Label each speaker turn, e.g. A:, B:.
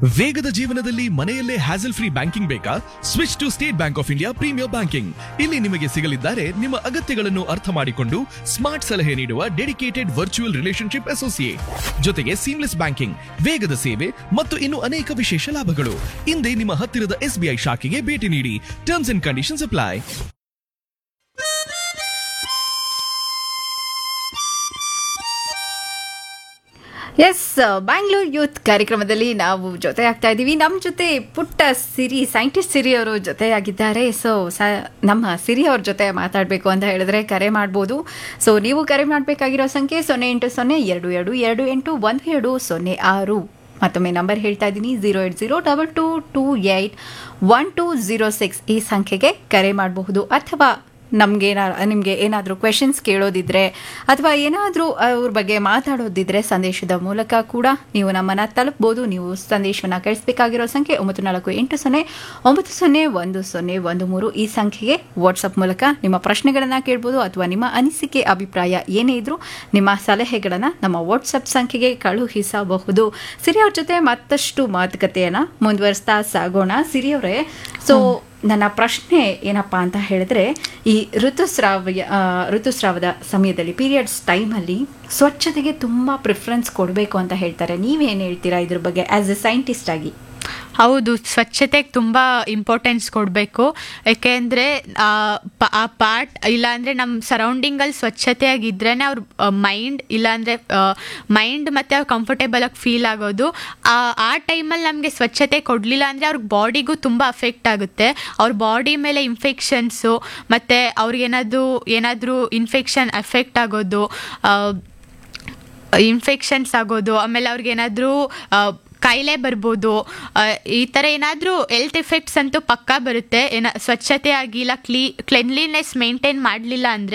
A: ವೇಗದ ಜೀವನದಲ್ಲಿ ಮನೆಯಲ್ಲೇ ಹ್ಯಾಸಲ್ ಫ್ರೀ ಬ್ಯಾಂಕಿಂಗ್ ಬೇಕಾ switch to State Bank of India premier banking ಇಲ್ಲಿ ನಿಮಗೆ ಸಿಗಲಿದ್ದಾರೆ ನಿಮ್ಮ ಅಗತ್ಯಗಳನ್ನು ಅರ್ಥ ಮಾಡಿಕೊಂಡು ಸ್ಮಾರ್ಟ್ ಸಲಹೆ ನೀಡುವ ಡೆಡಿಕೇಟೆಡ್ ವರ್ಚುವಲ್ ರಿಲೇಶನ್ಶಿಪ್ ಅಸೋಸಿಯೇಟ್ ಜೊತೆಗೆ ಸೀಮ್ಲೆಸ್ ಬ್ಯಾಂಕಿಂಗ್ ವೇಗದ ಸೇವೆ ಮತ್ತು ಇನ್ನು ಅನೇಕ ವಿಶೇಷ ಲಾಭಗಳು ಹಿಂದೆ ನಿಮ್ಮ ಹತ್ತಿರದ ಎಸ್ಬಿಐ ಶಾಖೆಗೆ ಭೇಟಿ ನೀಡಿ ಟರ್ಮ್ಸ್ ಅಂಡ್ ಕಂಡೀಷನ್ಸ್ ಅಪ್ಲೈ
B: ಎಸ್ ಬ್ಯಾಂಗ್ಳೂರ್ ಯೂತ್ ಕಾರ್ಯಕ್ರಮದಲ್ಲಿ ನಾವು ಜೊತೆ ಆಗ್ತಾ ಇದ್ದೀವಿ ನಮ್ಮ ಜೊತೆ ಪುಟ್ಟ ಸಿರಿ ಸೈಂಟಿಸ್ಟ್ ಸಿರಿ ಅವರು ಜೊತೆಯಾಗಿದ್ದಾರೆ ಸೊ ಸ ನಮ್ಮ ಸಿರಿ ಅವ್ರ ಜೊತೆ ಮಾತಾಡಬೇಕು ಅಂತ ಹೇಳಿದ್ರೆ ಕರೆ ಮಾಡ್ಬೋದು ಸೊ ನೀವು ಕರೆ ಮಾಡಬೇಕಾಗಿರೋ ಸಂಖ್ಯೆ ಸೊನ್ನೆ ಎಂಟು ಸೊನ್ನೆ ಎರಡು ಎರಡು ಎರಡು ಎಂಟು ಒಂದು ಎರಡು ಸೊನ್ನೆ ಆರು ಮತ್ತೊಮ್ಮೆ ನಂಬರ್ ಹೇಳ್ತಾ ಇದ್ದೀನಿ zero eight zero double two two eight one two zero six ಈ ಸಂಖ್ಯೆಗೆ ಕರೆ ಮಾಡಬಹುದು ಅಥವಾ ನಮಗೆ ನಿಮಗೆ ಏನಾದರೂ ಕ್ವೆಶನ್ಸ್ ಕೇಳೋದಿದ್ರೆ ಅಥವಾ ಏನಾದರೂ ಅವ್ರ ಬಗ್ಗೆ ಮಾತಾಡೋದಿದ್ರೆ ಸಂದೇಶದ ಮೂಲಕ ಕೂಡ ನೀವು ನಮ್ಮನ್ನು ತಲುಪ್ಬೋದು ನೀವು ಸಂದೇಶವನ್ನು ಕಳಿಸ್ಬೇಕಾಗಿರೋ ಸಂಖ್ಯೆ ಒಂಬತ್ತು ನಾಲ್ಕು ಎಂಟು ಸೊನ್ನೆ ಒಂಬತ್ತು ಸೊನ್ನೆ ಒಂದು ಸೊನ್ನೆ ಒಂದು ಮೂರು ಈ ಸಂಖ್ಯೆಗೆ ವಾಟ್ಸಪ್ ಮೂಲಕ ನಿಮ್ಮ ಪ್ರಶ್ನೆಗಳನ್ನು ಕೇಳ್ಬೋದು ಅಥವಾ ನಿಮ್ಮ ಅನಿಸಿಕೆ ಅಭಿಪ್ರಾಯ ಏನೇ ಇದ್ರೂ ನಿಮ್ಮ ಸಲಹೆಗಳನ್ನು ನಮ್ಮ ವಾಟ್ಸಪ್ ಸಂಖ್ಯೆಗೆ ಕಳುಹಿಸಬಹುದು ಸಿರಿ ಅವ್ರ ಜೊತೆ ಮತ್ತಷ್ಟು ಮಾತುಕತೆಯನ್ನು ಮುಂದುವರಿಸ್ತಾ ಸಾಗೋಣ ಸಿರಿ ಅವರೇ ಸೊ ನನ್ನ ಪ್ರಶ್ನೆ ಏನಪ್ಪಾ ಅಂತ ಹೇಳಿದ್ರೆ ಈ ಋತುಸ್ರಾವ ಆ, ಋತುಸ್ರಾವದ ಸಮಯದಲ್ಲಿ ಪೀರಿಯಡ್ಸ್ ಟೈಮಲ್ಲಿ ಸ್ವಚ್ಛತೆಗೆ ತುಂಬ ಪ್ರಿಫರೆನ್ಸ್ ಕೊಡಬೇಕು ಅಂತ ಹೇಳ್ತಾರೆ ನೀವೇನು ಹೇಳ್ತೀರಾ ಇದ್ರ ಬಗ್ಗೆ ಆಸ್ ಎ ಸೈಂಟಿಸ್ಟ್ ಆಗಿ
C: ಹೌದು ಸ್ವಚ್ಛತೆಗೆ ತುಂಬ ಇಂಪಾರ್ಟೆನ್ಸ್ ಕೊಡಬೇಕು ಯಾಕೆಂದರೆ ಆ ಪಾರ್ಟ್ ಇಲ್ಲಾಂದರೆ ನಮ್ಮ ಸರೌಂಡಿಂಗಲ್ಲಿ ಸ್ವಚ್ಛತೆಯಾಗಿದ್ರೇ ಅವ್ರ ಮೈಂಡ್ ಇಲ್ಲಾಂದರೆ ಮೈಂಡ್ ಮತ್ತು ಅವ್ರು ಕಂಫರ್ಟೇಬಲಾಗಿ ಫೀಲ್ ಆಗೋದು ಆ ಆ ಟೈಮಲ್ಲಿ ನಮಗೆ ಸ್ವಚ್ಛತೆ ಕೊಡಲಿಲ್ಲ ಅಂದರೆ ಅವ್ರ ಬಾಡಿಗೂ ತುಂಬ ಅಫೆಕ್ಟ್ ಆಗುತ್ತೆ ಅವ್ರ ಬಾಡಿ ಮೇಲೆ ಇನ್ಫೆಕ್ಷನ್ಸು ಮತ್ತು ಅವ್ರಿಗೇನಾದರೂ ಏನಾದರೂ ಇನ್ಫೆಕ್ಷನ್ ಎಫೆಕ್ಟ್ ಆಗೋದು ಇನ್ಫೆಕ್ಷನ್ಸ್ ಆಗೋದು ಆಮೇಲೆ ಅವ್ರಿಗೇನಾದರೂ ಕಾಯಿಲೆ ಬರ್ಬೋದು ಆ, ಈ ಥರ ಏನಾದರೂ ಹೆಲ್ತ್ ಎಫೆಕ್ಟ್ಸ್ ಅಂತೂ ಪಕ್ಕಾ ಬರುತ್ತೆ ಏನ ಸ್ವಚ್ಛತೆ ಆಗಿಲ್ಲ ಕ್ಲೀ ಕ್ಲೆನ್ಲಿನೆಸ್ ಮೇಂಟೈನ್ ಮಾಡಲಿಲ್ಲ ಅಂದರೆ